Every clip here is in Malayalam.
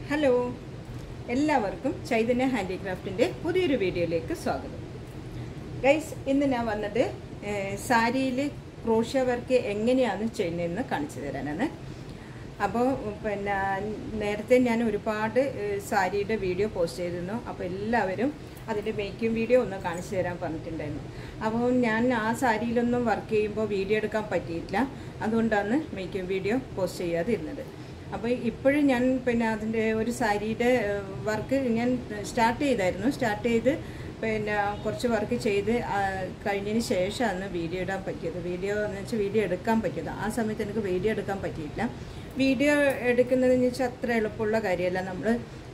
ഹലോ എല്ലാവർക്കും ചൈതന്യ ഹാൻഡിക്രാഫ്റ്റിൻ്റെ പുതിയൊരു വീഡിയോയിലേക്ക് സ്വാഗതം ഗൈസ് ഇന്ന് ഞാൻ വന്നത് സാരിയിൽ ക്രോഷ്യ വർക്ക് എങ്ങനെയാണ് ചെയ്യുന്നതെന്ന് കാണിച്ചു തരാനാണ് അപ്പോൾ പിന്നെ നേരത്തെ ഞാൻ ഒരുപാട് ഏഹ്, സാരിയുടെ വീഡിയോ പോസ്റ്റ് ചെയ്തിരുന്നു അപ്പോൾ എല്ലാവരും അതിൻ്റെ മേക്കിംഗ് വീഡിയോ ഒന്ന് കാണിച്ചു തരാൻ പറഞ്ഞിട്ടുണ്ടായിരുന്നു അപ്പോൾ ഞാൻ ആ സാരിയിലൊന്നും വർക്ക് ചെയ്യുമ്പോൾ വീഡിയോ എടുക്കാൻ പറ്റിയിട്ടില്ല അതുകൊണ്ടാണ് മേക്കിംഗ് വീഡിയോ പോസ്റ്റ് ചെയ്യാതിരുന്നത് അപ്പോൾ ഇപ്പോഴും ഞാൻ പിന്നെ അതിൻ്റെ ഒരു സാരിയുടെ വർക്ക് ഞാൻ സ്റ്റാർട്ട് ചെയ്തായിരുന്നു സ്റ്റാർട്ട് ചെയ്ത് പിന്നെ കുറച്ച് വർക്ക് ചെയ്ത് ആ, കഴിഞ്ഞതിന് ശേഷമാണ് വീഡിയോ ഇടാൻ പറ്റിയത് വീഡിയോ എന്ന് വെച്ചാൽ വീഡിയോ എടുക്കാൻ പറ്റിയത് ആ സമയത്ത് എനിക്ക് വീഡിയോ എടുക്കാൻ പറ്റിയിട്ടില്ല വീഡിയോ എടുക്കുന്നതെന്ന് വെച്ചാൽ അത്ര എളുപ്പമുള്ള കാര്യമല്ല നമ്മൾ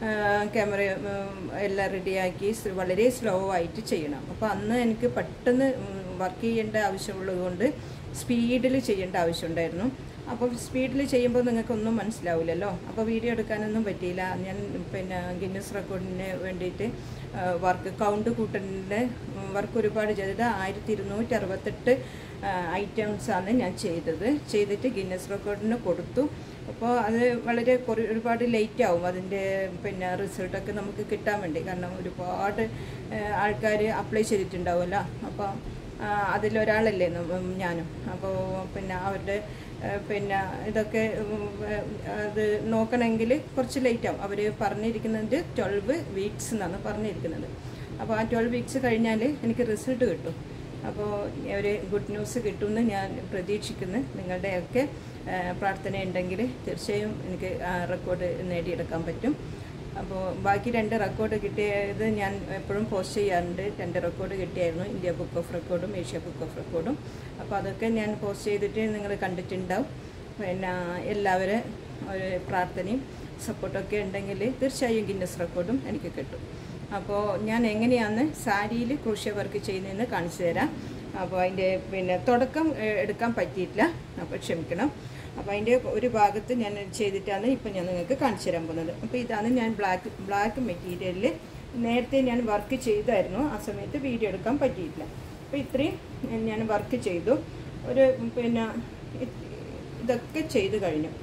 ക്യാമറ എല്ലാം റെഡിയാക്കി സ് വളരെ സ്ലോ ആയിട്ട് ചെയ്യണം അപ്പോൾ അന്ന് എനിക്ക് പെട്ടെന്ന് വർക്ക് ചെയ്യേണ്ട ആവശ്യമുള്ളത് കൊണ്ട് സ്പീഡിൽ ചെയ്യേണ്ട ആവശ്യമുണ്ടായിരുന്നു അപ്പോൾ സ്പീഡിൽ ചെയ്യുമ്പോൾ നിങ്ങൾക്കൊന്നും മനസ്സിലാവില്ലല്ലോ അപ്പോൾ വീഡിയോ എടുക്കാനൊന്നും പറ്റിയില്ല ഞാൻ പിന്നെ ഗിന്നസ് റെക്കോർഡിന് വേണ്ടിയിട്ട് വർക്ക് കൗണ്ട് കൂട്ടലിൻ്റെ വർക്ക് ഒരുപാട് ചെയ്തത് ആയിരത്തി ഇരുന്നൂറ്റി അറുപത്തെട്ട് ഐറ്റംസാണ് ഞാൻ ചെയ്തത് ചെയ്തിട്ട് ഗിന്നസ് റെക്കോർഡിന് കൊടുത്തു അപ്പോൾ അത് വളരെ കുറേ ഒരുപാട് ലേറ്റ് ആവും അതിൻ്റെ പിന്നെ റിസൾട്ടൊക്കെ നമുക്ക് കിട്ടാൻ വേണ്ടി കാരണം ഒരുപാട് ആൾക്കാർ അപ്ലൈ ചെയ്തിട്ടുണ്ടാവുമല്ലോ അപ്പോൾ ആ, അതിലൊരാളല്ലേ ന- ഞാനും അപ്പോൾ പിന്നെ അവരുടെ ആ, പിന്നെ ഇതൊക്കെ ഉം, ആ, അത് നോക്കണമെങ്കിൽ കുറച്ച് ലേറ്റ് ആവും അവർ പറഞ്ഞിരിക്കുന്നത് ട്വൽവ് വീക്സ് എന്നാണ് പറഞ്ഞിരിക്കുന്നത് അപ്പോൾ ആ ട്വൽവ് വീക്സ് കഴിഞ്ഞാൽ എനിക്ക് റിസൾട്ട് കിട്ടും അപ്പോൾ ഒരു ഗുഡ് ന്യൂസ് കിട്ടുമെന്ന് ഞാൻ പ്രതീക്ഷിക്കുന്നു നിങ്ങളുടെയൊക്കെ ആ, പ്രാർത്ഥന ഉണ്ടെങ്കിൽ തീർച്ചയായും എനിക്ക് ആ റെക്കോർഡ് നേടിയെടുക്കാൻ പറ്റും അപ്പോൾ ബാക്കി രണ്ട് റെക്കോർഡ് കിട്ടിയത് ഞാൻ എപ്പോഴും പോസ്റ്റ് ചെയ്യാറുണ്ട് രണ്ട് റെക്കോർഡ് കിട്ടിയായിരുന്നു ഇന്ത്യ ബുക്ക് ഓഫ് റെക്കോർഡും ഏഷ്യ ബുക്ക് ഓഫ് റെക്കോർഡും അപ്പോൾ അതൊക്കെ ഞാൻ പോസ്റ്റ് ചെയ്തിട്ട് നിങ്ങൾ കണ്ടിട്ടുണ്ടാവും പിന്നെ എല്ലാവരും ഒരു പ്രാർത്ഥനയും സപ്പോർട്ടൊക്കെ ഉണ്ടെങ്കിൽ തീർച്ചയായും ഗിന്നസ് റെക്കോർഡും എനിക്ക് കിട്ടും അപ്പോൾ ഞാൻ എങ്ങനെയാണ് സാരിയിൽ ക്രൂഷ്യ വർക്ക് ചെയ്യുന്നതെന്ന് കാണിച്ചു തരാം അപ്പോൾ അതിൻ്റെ പിന്നെ തുടക്കം ഏഹ്, എടുക്കാൻ പറ്റിയിട്ടില്ല അപ്പോൾ ക്ഷമിക്കണം അപ്പോൾ അതിൻ്റെ ഒരു ഭാഗത്ത് ഞാൻ ചെയ്തിട്ടാണ് ഇപ്പം ഞാൻ നിങ്ങൾക്ക് കാണിച്ചു തരാൻ പോകുന്നത് അപ്പോൾ ഇതാണ് ഞാൻ ബ്ലാക്ക് ബ്ലാക്ക് മെറ്റീരിയലിൽ നേരത്തെ ഞാൻ വർക്ക് ചെയ്തായിരുന്നു ആ സമയത്ത് വീഡിയോ എടുക്കാൻ പറ്റിയിട്ടില്ല അപ്പോൾ ഇത്രയും ഞാൻ വർക്ക് ചെയ്തു ഒരു പിന്നെ ഇത് ഇതൊക്കെ ചെയ്ത് കഴിഞ്ഞു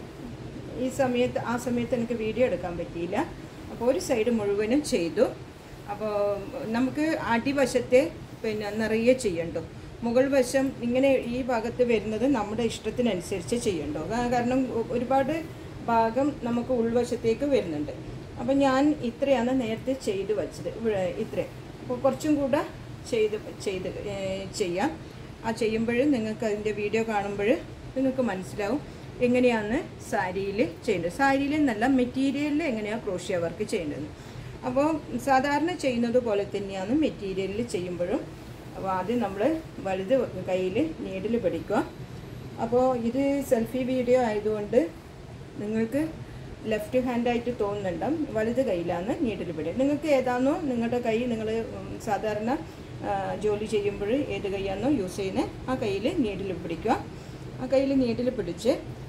ഈ സമയത്ത് ആ സമയത്ത് എനിക്ക് വീഡിയോ എടുക്കാൻ പറ്റിയില്ല അപ്പോൾ ഒരു സൈഡ് മുഴുവനും ചെയ്തു അപ്പോൾ നമുക്ക് അടിവശത്തെ പിന്നെ നിറയെ ചെയ്യണ്ടോ മുകൾ വശം ഇങ്ങനെ ഈ ഭാഗത്ത് വരുന്നത് നമ്മുടെ ഇഷ്ടത്തിനനുസരിച്ച് ചെയ്യണ്ടോ കാ- കാരണം ഒ- ഒരുപാട് ഭാഗം നമുക്ക് ഉൾവശത്തേക്ക് വരുന്നുണ്ട് അപ്പോൾ ഞാൻ ഇത്രയാണ് നേരത്തെ ചെയ്ത് വച്ചത് ഇവിടെ ഇത്രയും അപ്പോൾ കുറച്ചും കൂടെ ചെയ്ത് ചെയ്ത് ഏ, ചെയ്യാം ആ ചെയ്യുമ്പോൾ നിങ്ങൾക്ക് അതിൻ്റെ വീഡിയോ കാണുമ്പോൾ നിങ്ങൾക്ക് മനസ്സിലാവും എങ്ങനെയാണ് സാരിയിൽ ചെയ്യേണ്ടത് സാരിയിൽ എന്നല്ല മെറ്റീരിയലിൽ എങ്ങനെയാണ് ക്രോഷ്യ വർക്ക് ചെയ്യേണ്ടത് അപ്പോൾ സാധാരണ ചെയ്യുന്നത് പോലെ തന്നെയാണ് മെറ്റീരിയലിൽ ചെയ്യുമ്പോഴും അപ്പോൾ ആദ്യം നമ്മൾ വലുത് കയ്യിൽ നീഡിൽ പിടിക്കുക അപ്പോൾ ഇത് സെൽഫി വീഡിയോ ആയതുകൊണ്ട് നിങ്ങൾക്ക് ലെഫ്റ്റ് ഹാൻഡായിട്ട് തോന്നുന്നുണ്ടാവും വലുത് കയ്യിലാണ് നീഡിൽ പിടിക്കുക നിങ്ങൾക്ക് ഏതാണോ നിങ്ങളുടെ കൈ നിങ്ങൾ സാധാരണ ആ, ജോലി ചെയ്യുമ്പോൾ ഏത് കൈയാണോ യൂസ് ചെയ്യുന്നത് ആ കയ്യിൽ നീഡിൽ പിടിക്കുക ആ കയ്യിൽ നീഡിൽ പിടിച്ച്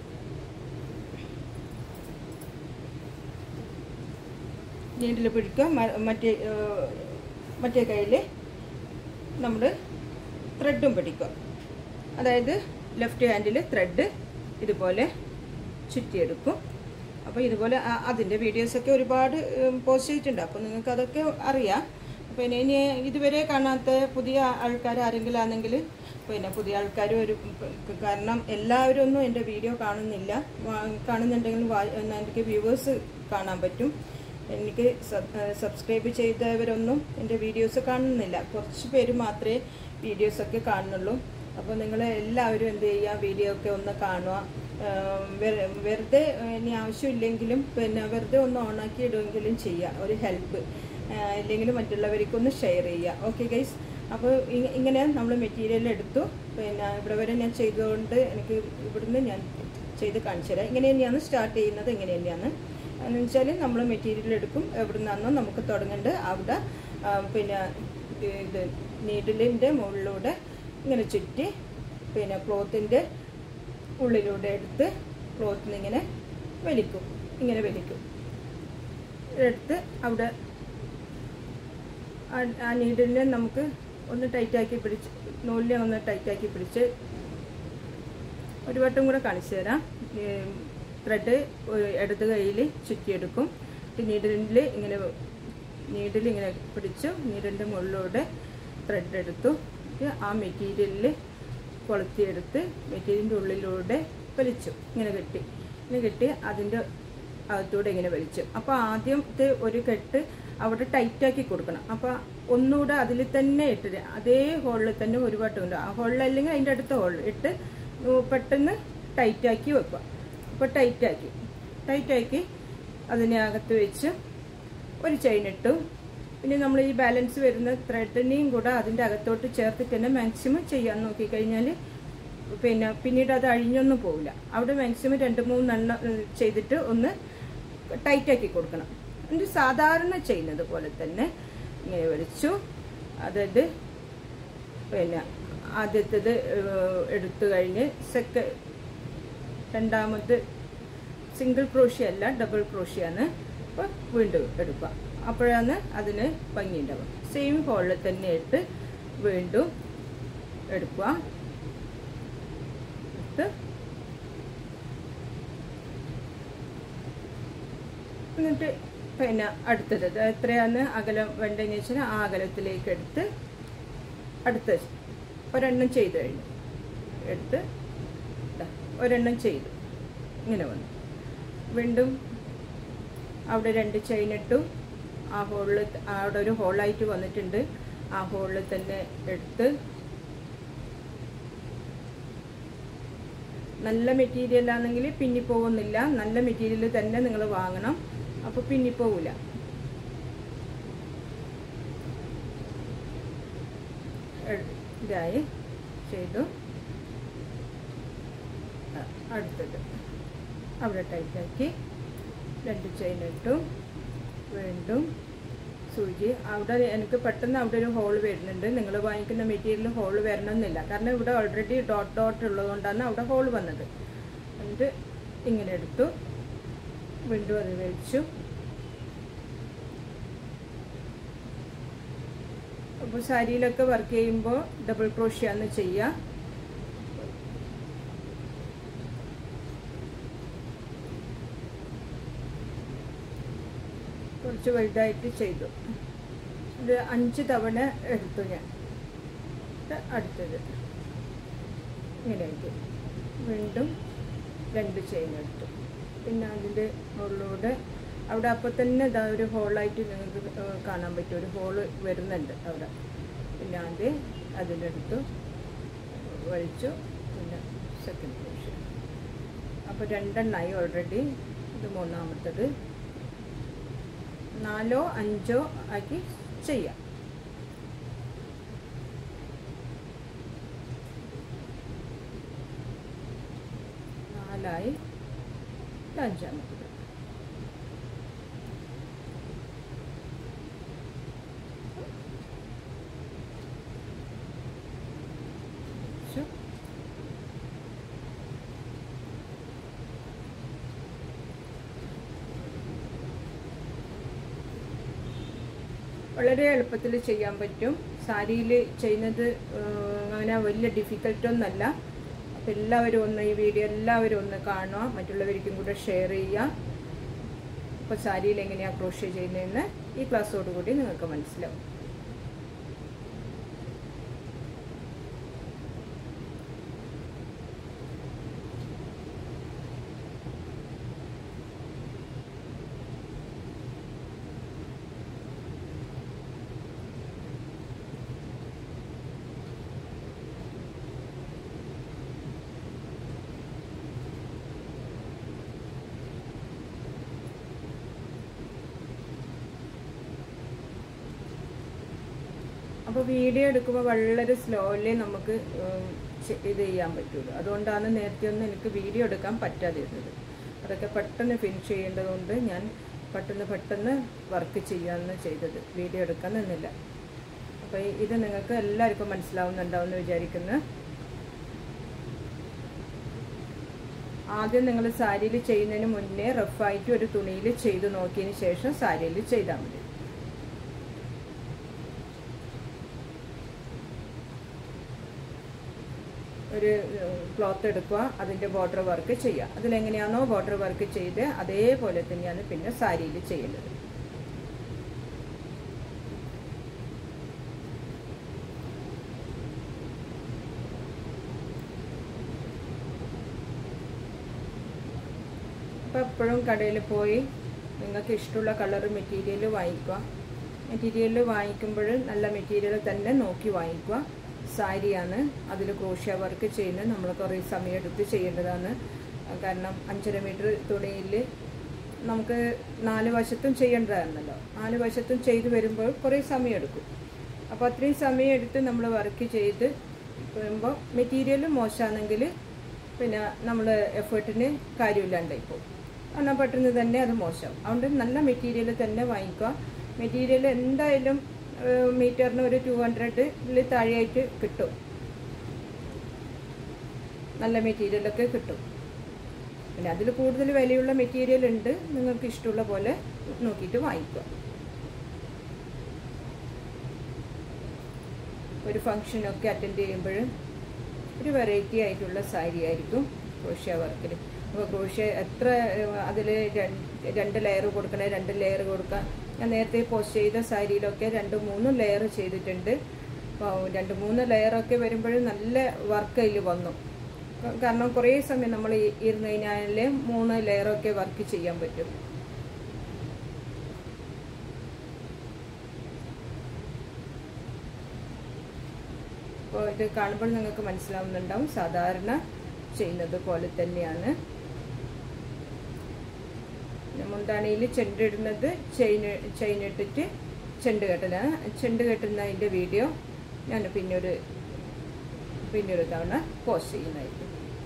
നീഡിൽ പിടിക്കുക മ- മറ്റേ ആ, മറ്റേ കയ്യിൽ നമ്മൾ ത്രെഡും പിടിക്കുക അതായത് ലെഫ്റ്റ് ഹാൻഡിൽ ത്രെഡ് ഇതുപോലെ ചുറ്റിയെടുക്കും അപ്പോൾ ഇതുപോലെ ആ- അതിൻ്റെ വീഡിയോസൊക്കെ ഒരുപാട് പോസ്റ്റ് ചെയ്തിട്ടുണ്ട് അപ്പോൾ നിങ്ങൾക്ക് അതൊക്കെ അറിയാം പിന്നെ ഇനി ഇതുവരെ കാണാത്ത പുതിയ ആൾക്കാർ ആരെങ്കിലും ആണെങ്കിൽ പിന്നെ പുതിയ ആൾക്കാർ ഒരു കാരണം എല്ലാവരും ഒന്നും എൻ്റെ വീഡിയോ കാണുന്നില്ല വാ- കാണുന്നുണ്ടെങ്കിൽ വാ- എനിക്ക് വ്യൂവേഴ്സ് കാണാൻ പറ്റും എനിക്ക് സബ്സ്ക്രൈബ് ചെയ്തവരൊന്നും എൻ്റെ വീഡിയോസ് കാണുന്നില്ല കുറച്ച് പേര് മാത്രമേ വീഡിയോസൊക്കെ കാണുന്നുള്ളൂ അപ്പോൾ നിങ്ങൾ എല്ലാവരും എന്ത് ചെയ്യുക വീഡിയോ ഒക്കെ ഒന്ന് കാണുക ആം, വെറു- വെറുതെ ഇനി ആവശ്യമില്ലെങ്കിലും പിന്നെ വെറുതെ ഒന്ന് ഓണാക്കി ഇടുമെങ്കിലും ചെയ്യുക ഒരു ഹെൽപ്പ് ഇല്ലെങ്കിൽ മറ്റുള്ളവർക്കൊന്ന് ഷെയർ ചെയ്യുക ഓക്കെ ഗൈസ് അപ്പോൾ ഇ- ഇങ്ങനെ നമ്മൾ മെറ്റീരിയൽ എടുത്തു പിന്നെ ഇവിടെ വരെ ഞാൻ ചെയ്തുകൊണ്ട് എനിക്ക് ഇവിടുന്ന് ഞാൻ ചെയ്ത് കാണിച്ചു തരാം ഇങ്ങനെ തന്നെയാണ് സ്റ്റാർട്ട് ചെയ്യുന്നത് ഇങ്ങനെ തന്നെയാണ് എന്ന് വെച്ചാൽ നമ്മൾ മെറ്റീരിയൽ എടുക്കും എവിടെ നിന്നാണോ നമുക്ക് തുടങ്ങേണ്ടത് അവിടെ ആ, പിന്നെ ഇത് നീഡിലിൻ്റെ മുകളിലൂടെ ഇങ്ങനെ ചുറ്റി പിന്നെ ക്ലോത്തിൻ്റെ ഉള്ളിലൂടെ എടുത്ത് ക്ലോത്തിന് ഇങ്ങനെ വലിക്കും ഇങ്ങനെ വലിക്കും എടുത്ത് അവിടെ ആ- ആ നീഡിലിനെ നമുക്ക് ഒന്ന് ടൈറ്റാക്കി പിടിച്ച് നൂലിനെ ഒന്ന് ടൈറ്റാക്കി പിടിച്ച് ഒരു വട്ടം കൂടെ കാണിച്ചു തരാം ഈ ത്രെഡ് ഇടത് കയ്യിൽ ചുറ്റിയെടുക്കും നീഡിലിൽ ഇങ്ങനെ നീഡിൽ ഇങ്ങനെ പിടിച്ചു നീഡിലിൻ്റെ മുകളിലൂടെ ത്രെഡ് എടുത്തു എന്നിട്ട് ആ മെറ്റീരിയലിൽ കൊളുത്തിയെടുത്ത് മെറ്റീരിയലിൻ്റെ ഉള്ളിലൂടെ വലിച്ചു ഇങ്ങനെ കെട്ടി ഇങ്ങനെ കെട്ടി അതിൻ്റെ അകത്തൂടെ ഇങ്ങനെ വലിച്ചു അപ്പോൾ ആദ്യത്തെ ഒരു കെട്ട് അവിടെ ടൈറ്റാക്കി കൊടുക്കണം അപ്പോൾ ഒന്നുകൂടെ അതിൽ തന്നെ ഇട്ട് അതേ ഹോളിൽ തന്നെ ഒരു വട്ടം ഉണ്ട് ആ ഹോളിൽ അല്ലെങ്കിൽ അതിൻ്റെ അടുത്ത ഹോളിൽ ഇട്ട് പെട്ടെന്ന് ടൈറ്റാക്കി വെക്കുക അപ്പോൾ ടൈറ്റാക്കി ടൈറ്റാക്കി അതിനകത്ത് വെച്ച് ഒരു ചെയിൻ ഇട്ടു പിന്നെ നമ്മൾ ഈ ബാലൻസ് വരുന്ന ത്രെഡിനെയും കൂടെ അതിൻ്റെ അകത്തോട്ട് ചേർത്തിട്ട് തന്നെ മാക്സിമം ചെയ്യാൻ നോക്കിക്കഴിഞ്ഞാൽ പിന്നെ പിന്നീട് അത് അഴിഞ്ഞൊന്നും പോവില്ല അവിടെ മാക്സിമം രണ്ട് മൂന്നെണ്ണം ഉം, ചെയ്തിട്ട് ഒന്ന് ടൈറ്റാക്കി കൊടുക്കണം എന്നിട്ട് സാധാരണ ചെയ്യുന്നത് പോലെ തന്നെ ഇങ്ങനെ വലിച്ചു അതായത് പിന്നെ ആദ്യത്തേത് ഏഹ്, എടുത്തു കഴിഞ്ഞ് സെക്ക രണ്ടാമത് സിംഗിൾ ക്രോഷ്യ അല്ല ഡബിൾ ക്രോഷ്യാണ് അപ്പോൾ വീണ്ടും എടുക്കുക അപ്പോഴാണ് അതിന് ഭംഗിയുണ്ടാവുക സെയിം ഹോളിൽ തന്നെ ഇട്ട് വീണ്ടും എടുക്കുക എടുത്ത് എന്നിട്ട് പിന്നെ അടുത്തത് ഇത് എത്രയാണ് അകലം വേണ്ടതെന്ന് വെച്ചാൽ ആ അകലത്തിലേക്ക് എടുത്ത് അടുത്ത ഒരെണ്ണം ചെയ്ത് കഴിഞ്ഞു എടുത്ത് ദാ ഒരെണ്ണം ചെയ്തു ഇങ്ങനെ വന്നു വീണ്ടും അവിടെ രണ്ട് ചെയിൻ ഇട്ടു ആ ഹോളിൽ അവിടെ ഒരു ഹോളായിട്ട് വന്നിട്ടുണ്ട് ആ ഹോളിൽ തന്നെ എടുത്ത് നല്ല മെറ്റീരിയൽ ആണെങ്കിൽ പിന്നിപ്പോകുന്നില്ല നല്ല മെറ്റീരിയൽ തന്നെ നിങ്ങൾ വാങ്ങണം അപ്പോൾ പിന്നിപ്പോവില്ല എ- ഇതായി ചെയ്തു അ- അടുത്തത് അവിടെ ടൈറ്റാക്കി രണ്ട് ചെയിൻ ഇട്ടു വീണ്ടും സൂചി അവിടെ എനിക്ക് പെട്ടെന്ന് അവിടെ ഒരു ഹോൾ വരുന്നുണ്ട് നിങ്ങൾ വാങ്ങിക്കുന്ന മെറ്റീരിയൽ ഹോൾ വരണമെന്നില്ല കാരണം ഇവിടെ ഓൾറെഡി ഡോട്ട് ഡോട്ട് ഉള്ളതുകൊണ്ടാണ് അവിടെ ഹോൾ വന്നത് എന്നിട്ട് ഇങ്ങനെ എടുത്തു വീണ്ടും അത് വെച്ചു അപ്പോൾ സാരിയിലൊക്കെ വർക്ക് ചെയ്യുമ്പോൾ ഡബിൾ ക്രോഷ്യാണ് ചെയ്യുക കുറച്ച് വലുതായിട്ട് ചെയ്തു ഇത് അഞ്ച് തവണ എടുത്തു ഞാൻ ഇത് അടുത്തത് ഇങ്ങനെയായിട്ട് വീണ്ടും രണ്ട് ചെയിൻ എടുത്തു പിന്നെ അതിൻ്റെ മുകളിലൂടെ അവിടെ അപ്പോൾ തന്നെ ഇതാ ഒരു ഹോളായിട്ട് നിങ്ങൾക്ക് ഏഹ് കാണാൻ പറ്റും ഒരു ഹോള് വരുന്നുണ്ട് അവിടെ പിന്നെ ആദ്യം അതിലെടുത്തു വലിച്ചു പിന്നെ സെക്കൻഡ് പോർഷൻ അപ്പോൾ രണ്ടെണ്ണമായി ഓൾറെഡി ഇത് മൂന്നാമത്തത് നാലോ അഞ്ചോ ആക്കി ചെയ്യാം നാലായി ഇത് അഞ്ചാമത്തത് വെച്ചു. വളരെ എളുപ്പത്തിൽ ചെയ്യാൻ പറ്റും സാരിയിൽ ചെയ്യുന്നത് ഏഹ്, അങ്ങനെ വലിയ ഡിഫിക്കൽട്ടൊന്നല്ല അപ്പം എല്ലാവരും ഒന്ന് ഈ വീഡിയോ എല്ലാവരും ഒന്ന് കാണുക മറ്റുള്ളവർക്കും കൂടെ ഷെയർ ചെയ്യുക അപ്പോൾ സാരിയിൽ എങ്ങനെയാണ് ക്രോഷ്യ ചെയ്യുന്നതെന്ന് ഈ ക്ലാസ്സോടുകൂടി നിങ്ങൾക്ക് മനസ്സിലാവും അപ്പോൾ വീഡിയോ എടുക്കുമ്പോൾ വളരെ സ്ലോലി നമുക്ക് ഉം, ചെ- ഇത് ചെയ്യാൻ പറ്റുള്ളൂ അതുകൊണ്ടാണ് നേരത്തെ ഒന്നും എനിക്ക് വീഡിയോ എടുക്കാൻ പറ്റാതിരുന്നത് അതൊക്കെ പെട്ടെന്ന് ഫിനിഷ് ചെയ്യേണ്ടതുകൊണ്ട് ഞാൻ പെട്ടെന്ന് പെട്ടെന്ന് വർക്ക് ചെയ്യാമെന്ന് ചെയ്തത് വീഡിയോ എടുക്കാൻ നിന്നില്ല അപ്പോൾ ഇത് നിങ്ങൾക്ക് എല്ലാവർക്കും മനസ്സിലാവുന്നുണ്ടാവും എന്ന് വിചാരിക്കുന്നു ആദ്യം നിങ്ങൾ സാരിയിൽ ചെയ്യുന്നതിന് മുന്നേ റഫായിട്ട് ഒരു തുണിയിൽ ചെയ്ത് നോക്കിയതിന് ശേഷം സാരിയിൽ ചെയ്താൽ മതി ഒരു ക്ലോത്ത് എടുക്കുക അതിൻ്റെ ബോർഡർ വർക്ക് ചെയ്യുക അതിലെങ്ങനെയാണോ ബോർഡർ വർക്ക് ചെയ്ത് അതേപോലെ തന്നെയാണ് പിന്നെ സാരിയിൽ ചെയ്യേണ്ടത് അപ്പോൾ എപ്പോഴും കടയിൽ പോയി നിങ്ങൾക്ക് ഇഷ്ടമുള്ള കളർ മെറ്റീരിയൽ വാങ്ങിക്കുക മെറ്റീരിയൽ വാങ്ങിക്കുമ്പോൾ നല്ല മെറ്റീരിയൽ തന്നെ നോക്കി വാങ്ങിക്കുക സാരിയാണ് അതിൽ ക്രോഷ്യ വർക്ക് ചെയ്യുന്നത് നമ്മൾ കുറേ സമയം എടുത്ത് ചെയ്യേണ്ടതാണ് കാരണം അഞ്ചര മീറ്റർ തുണിയിൽ നമുക്ക് നാല് വശത്തും ചെയ്യേണ്ടതാണല്ലോ നാല് വശത്തും ചെയ്ത് വരുമ്പോൾ കുറേ സമയം എടുക്കും അപ്പോൾ അത്രയും സമയം എടുത്ത് നമ്മൾ വർക്ക് ചെയ്ത് വരുമ്പോൾ മെറ്റീരിയൽ മോശമാണെങ്കിൽ പിന്നെ നമ്മൾ എഫേർട്ടിന് കാര്യമില്ലാണ്ടായി പോകും കാരണം പെട്ടെന്ന് തന്നെ അത് മോശം അതുകൊണ്ട് നല്ല മെറ്റീരിയൽ തന്നെ വാങ്ങിക്കുക മെറ്റീരിയൽ എന്തായാലും മീറ്ററിന് ഒരു ടു ഹൺഡ്രഡിൽ താഴെയായിട്ട് കിട്ടും നല്ല മെറ്റീരിയലൊക്കെ കിട്ടും പിന്നെ അതിൽ കൂടുതൽ വിലയുള്ള മെറ്റീരിയൽ ഉണ്ട് നിങ്ങൾക്ക് ഇഷ്ടമുള്ള പോലെ നോക്കിയിട്ട് വാങ്ങിക്കുക ഒരു ഫങ്ഷനൊക്കെ അറ്റൻഡ് ചെയ്യുമ്പോൾ ഒരു വെറൈറ്റി ആയിട്ടുള്ള സാരി ആയിരിക്കും ക്രോഷ്യ വർക്കിൽ അപ്പോൾ ക്രോഷ്യ എത്ര അതിൽ രണ്ട് ലെയർ കൊടുക്കണേ രണ്ട് ലെയർ കൊടുക്കാം ഞാൻ നേരത്തെ പോസ്റ്റ് ചെയ്ത സാരിയിലൊക്കെ രണ്ട് മൂന്ന് ലെയർ ചെയ്തിട്ടുണ്ട് അപ്പോൾ രണ്ട് മൂന്ന് ലെയറൊക്കെ വരുമ്പോഴും നല്ല വർക്ക് അതിൽ വന്നു കാരണം കുറേ സമയം നമ്മൾ ഇരുന്ന് കഴിഞ്ഞാൽ മൂന്ന് ലെയറൊക്കെ വർക്ക് ചെയ്യാൻ പറ്റും അപ്പോൾ ഇത് കാണുമ്പോൾ നിങ്ങൾക്ക് മനസ്സിലാവുന്നുണ്ടാവും സാധാരണ ചെയ്യുന്നത് പോലെ തന്നെയാണ് മുന്താണിയിൽ ചെണ്ടിടുന്നത് ചെയിൻ ചെയിൻ ഇട്ടിട്ട് ചെണ്ട് കെട്ടലാണ് ചെണ്ട് കെട്ടുന്നതിൻ്റെ വീഡിയോ ഞാൻ പിന്നൊരു പിന്നൊരു തവണ പോസ്റ്റ് ചെയ്യുന്നതായിരിക്കും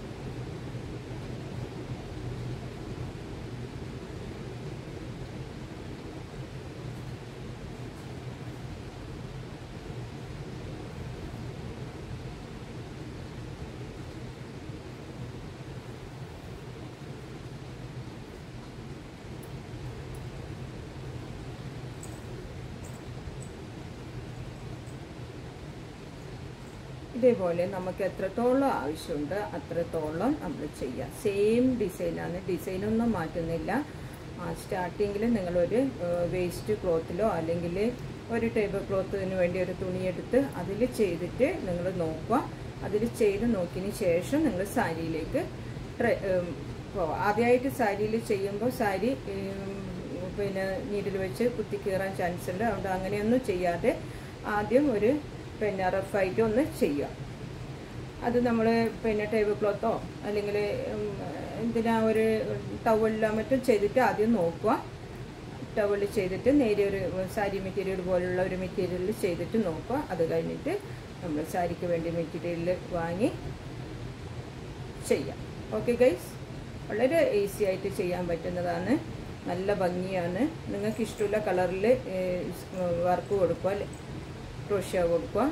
ഇതേപോലെ നമുക്ക് എത്രത്തോളം ആവശ്യമുണ്ട് അത്രത്തോളം നമ്മൾ ചെയ്യാം സെയിം ഡിസൈനാണ് ഡിസൈനൊന്നും മാറ്റുന്നില്ല സ്റ്റാർട്ടിങ്ങിൽ നിങ്ങളൊരു വേസ്റ്റ് ക്ലോത്തിലോ അല്ലെങ്കിൽ ഒരു ടേബിൾ ക്ലോത്തിന് വേണ്ടി ഒരു തുണിയെടുത്ത് അതിൽ ചെയ്തിട്ട് നിങ്ങൾ നോക്കുക അതിൽ ചെയ്ത് നോക്കിയതിന് ശേഷം നിങ്ങൾ സാരിയിലേക്ക് ട്രൈ പോവാം ആദ്യമായിട്ട് സാരിയിൽ ചെയ്യുമ്പോൾ സാരി പിന്നെ നീഡിൽ വെച്ച് കുത്തി കീറാൻ ചാൻസ് ഉണ്ട് അതുകൊണ്ട് അങ്ങനെയൊന്നും ചെയ്യാതെ ആദ്യം ഒരു പിന്നെ റഫായിട്ട് ഒന്ന് ചെയ്യുക അത് നമ്മൾ പിന്നെ ടേബിൾ ക്ലോത്തോ അല്ലെങ്കിൽ എന്തിനാ ഒരു ടവലിലോ മറ്റും ചെയ്തിട്ട് ആദ്യം നോക്കുക ടവൽ ചെയ്തിട്ട് നേരിയ ഒരു സാരി മെറ്റീരിയൽ പോലുള്ള ഒരു മെറ്റീരിയൽ ചെയ്തിട്ട് നോക്കുക അത് കഴിഞ്ഞിട്ട് നമ്മൾ സാരിക്ക് വേണ്ടി മെറ്റീരിയൽ വാങ്ങി ചെയ്യാം ഓക്കെ ഗൈസ് വളരെ ഈസി ആയിട്ട് ചെയ്യാൻ പറ്റുന്നതാണ് നല്ല ഭംഗിയാണ് നിങ്ങൾക്ക് ഇഷ്ടമുള്ള കളറിൽ വർക്ക് കൊടുക്കുക ക്രോഷ്യ കൊടുക്കുക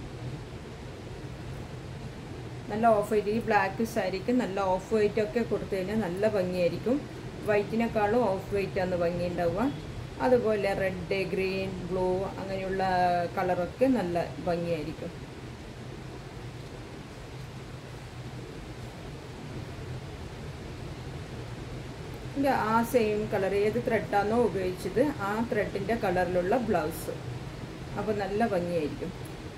നല്ല ഓഫ് വൈറ്റ് ഈ ബ്ലാക്ക് സാരിക്ക് നല്ല ഓഫ് വൈറ്റ് ഒക്കെ കൊടുത്തു കഴിഞ്ഞാൽ നല്ല ഭംഗിയായിരിക്കും വൈറ്റിനേക്കാളും ഓഫ് വൈറ്റ് ആണ് ഭംഗി ഉണ്ടാവുക അതുപോലെ റെഡ് ഗ്രീൻ ബ്ലൂ അങ്ങനെയുള്ള കളറൊക്കെ നല്ല ഭംഗിയായിരിക്കും ഇതിൻ്റെ ആ സെയിം കളർ ഏത് ത്രെഡാണോ ഉപയോഗിച്ചത് ആ ത്രെഡിൻ്റെ കളറിലുള്ള ബ്ലൗസ് അപ്പോൾ നല്ല ഭംഗിയായിരിക്കും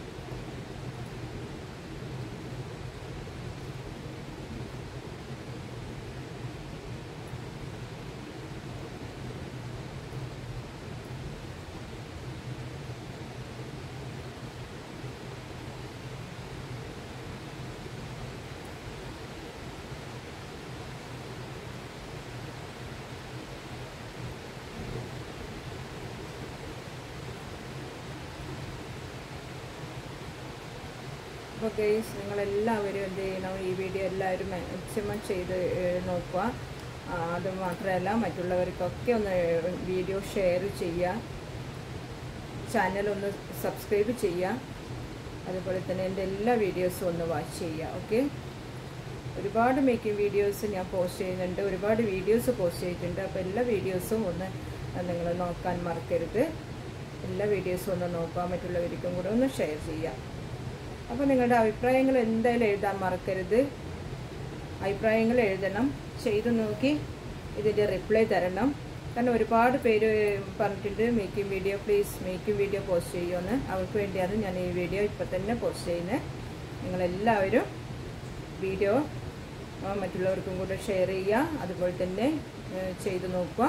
അപ്പോൾ ഗെയ്സ് നിങ്ങളെല്ലാവരും എന്ത് ചെയ്യണം ഈ വീഡിയോ എല്ലാവരും മാക്സിമം ചെയ്ത് നോക്കുക അത് മാത്രമല്ല മറ്റുള്ളവർക്കൊക്കെ ഒന്ന് വീഡിയോ ഷെയർ ചെയ്യുക ചാനൽ ഒന്ന് സബ്സ്ക്രൈബ് ചെയ്യുക അതുപോലെ തന്നെ എൻ്റെ എല്ലാ വീഡിയോസും ഒന്ന് വാച്ച് ചെയ്യുക ഓക്കെ ഒരുപാട് മേക്കിംഗ് വീഡിയോസ് ഞാൻ പോസ്റ്റ് ചെയ്യുന്നുണ്ട് ഒരുപാട് വീഡിയോസ് പോസ്റ്റ് ചെയ്തിട്ടുണ്ട് അപ്പോൾ എല്ലാ വീഡിയോസും ഒന്ന് നിങ്ങൾ നോക്കാൻ മറക്കരുത് എല്ലാ വീഡിയോസും ഒന്ന് നോക്കുക മറ്റുള്ളവർക്കും കൂടെ ഒന്ന് ഷെയർ ചെയ്യുക അപ്പോൾ നിങ്ങളുടെ അഭിപ്രായങ്ങൾ എന്തായാലും എഴുതാൻ മറക്കരുത് അഭിപ്രായങ്ങൾ എഴുതണം ചെയ്തു നോക്കി ഇതിൻ്റെ റിപ്ലൈ തരണം കാരണം ഒരുപാട് പേര് പറഞ്ഞിട്ടുണ്ട് making video please making video post ചെയ്യുമെന്ന് അവർക്ക് വേണ്ടിയാണ് ഞാൻ ഈ വീഡിയോ ഇപ്പോൾ തന്നെ പോസ്റ്റ് ചെയ്യുന്നത് നിങ്ങളെല്ലാവരും വീഡിയോ ആ, മറ്റുള്ളവർക്കും കൂടെ ഷെയർ ചെയ്യുക അതുപോലെ തന്നെ ഏ, ചെയ്തു നോക്കുക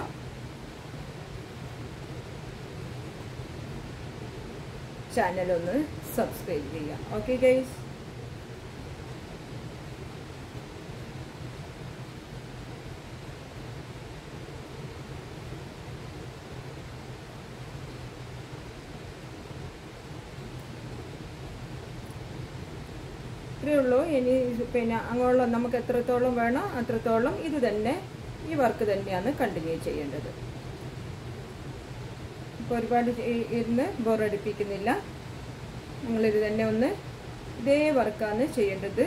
ചാനൽ ഒന്ന് സബ്സ്ക്രൈബ് ചെയ്യുക ഓക്കെ ഗൈസ് ഇത്രയേ ഉള്ളൂ ഇനി പിന്നെ അങ്ങോളം നമുക്ക് എത്രത്തോളം വേണോ അത്രത്തോളം ഇത് തന്നെ ഈ വർക്ക് തന്നെയാണ് കണ്ടിന്യൂ ചെയ്യേണ്ടത് ഇപ്പോൾ ഒരുപാട് ഇ- ഇരുന്ന് ബോറടിപ്പിക്കുന്നില്ല നിങ്ങളിത് തന്നെ ഒന്ന് ഇതേ വർക്കാണ് ചെയ്യേണ്ടത്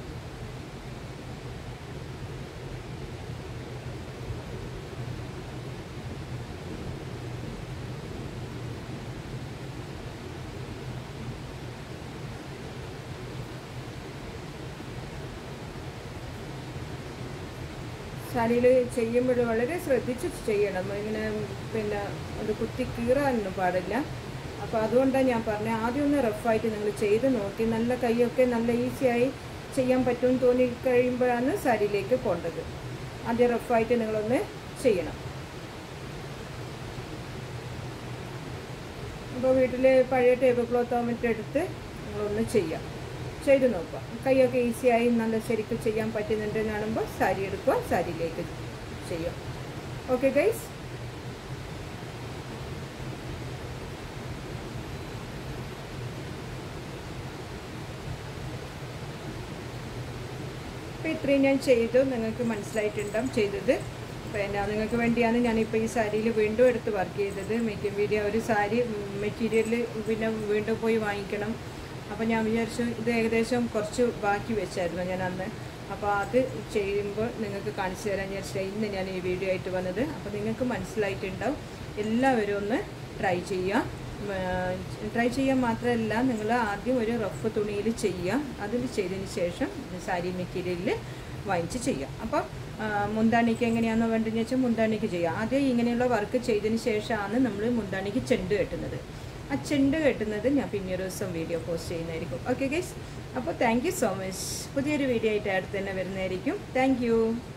സാരിയിൽ ചെയ്യുമ്പോൾ വളരെ ശ്രദ്ധിച്ച് ചെയ്യണം ഇങ്ങനെ പിന്നെ അത് കുത്തി കീറാനൊന്നും പാടില്ല അപ്പോൾ അതുകൊണ്ടാണ് ഞാൻ പറഞ്ഞത് ആദ്യം ഒന്ന് റഫായിട്ട് നിങ്ങൾ ചെയ്ത് നോക്കി നല്ല കൈയൊക്കെ നല്ല ഈസിയായി ചെയ്യാൻ പറ്റുമെന്ന് തോന്നി കഴിയുമ്പോഴാണ് സാരിയിലേക്ക് പോകേണ്ടത് ആദ്യം റഫായിട്ട് നിങ്ങളൊന്ന് ചെയ്യണം അപ്പോൾ വീട്ടിൽ പഴയ ടേബിൾ ക്ലോത്തോ മറ്റോ എടുത്ത് നിങ്ങളൊന്ന് ചെയ്യാം ചെയ്ത് നോക്കുക കൈയൊക്കെ ഈസിയായി നല്ല ശരിക്കും ചെയ്യാൻ പറ്റുന്നുണ്ട് കാണുമ്പോൾ സാരി എടുക്കുക സാരിയിലേക്ക് ചെയ്യാം ഓക്കെ ഗൈസ് അപ്പോൾ ഇത്രയും ഞാൻ ചെയ്തു നിങ്ങൾക്ക് മനസ്സിലായിട്ടുണ്ടാവും ചെയ്തത് പിന്നെ നിങ്ങൾക്ക് വേണ്ടിയാണ് ഞാനിപ്പോൾ ഈ സാരിയിൽ വീണ്ടും എടുത്ത് വർക്ക് ചെയ്തത് മേക്കിംഗ് വീഡിയോ ഒരു സാരി മെറ്റീരിയൽ പിന്നെ വീണ്ടും പോയി വാങ്ങിക്കണം അപ്പോൾ ഞാൻ വിചാരിച്ചു ഇത് ഏകദേശം കുറച്ച് ബാക്കി വെച്ചായിരുന്നു ഞാൻ അന്ന് അപ്പോൾ അത് ചെയ്യുമ്പോൾ നിങ്ങൾക്ക് കാണിച്ചു തരാൻ വിചാരിച്ചിട്ട് ഇന്ന് ഞാൻ ഈ വീഡിയോ ആയിട്ട് വന്നത് അപ്പോൾ നിങ്ങൾക്ക് മനസ്സിലായിട്ടുണ്ടാവും എല്ലാവരും ഒന്ന് ട്രൈ ചെയ്യുക ട്രൈ ചെയ്യാൻ മാത്രമല്ല നിങ്ങൾ ആദ്യം ഒരു റഫ് തുണിയിൽ ചെയ്യുക അതിൽ ചെയ്തതിന് ശേഷം സാരി മെറ്റീരിയലിൽ വാങ്ങിച്ച് ചെയ്യുക അപ്പോൾ മുന്താണിക്ക് എങ്ങനെയാണെന്ന് വേണ്ടതെന്ന് വെച്ചാൽ മുന്താണിക്ക് ചെയ്യുക ആദ്യം ഇങ്ങനെയുള്ള വർക്ക് ചെയ്തതിന് ശേഷമാണ് നമ്മൾ മുന്താണിക്ക് ചെണ്ട് കെട്ടുന്നത് ആ ചെണ്ട് കെട്ടുന്നത് ഞാൻ പിന്നെ ഒരു ദിവസം വീഡിയോ പോസ്റ്റ് ചെയ്യുന്നതായിരിക്കും ഓക്കെ ഗൈസ് അപ്പോൾ താങ്ക് യു സോ മച്ച് പുതിയൊരു വീഡിയോ ആയിട്ട് അടുത്ത് തന്നെ വരുന്നതായിരിക്കും താങ്ക്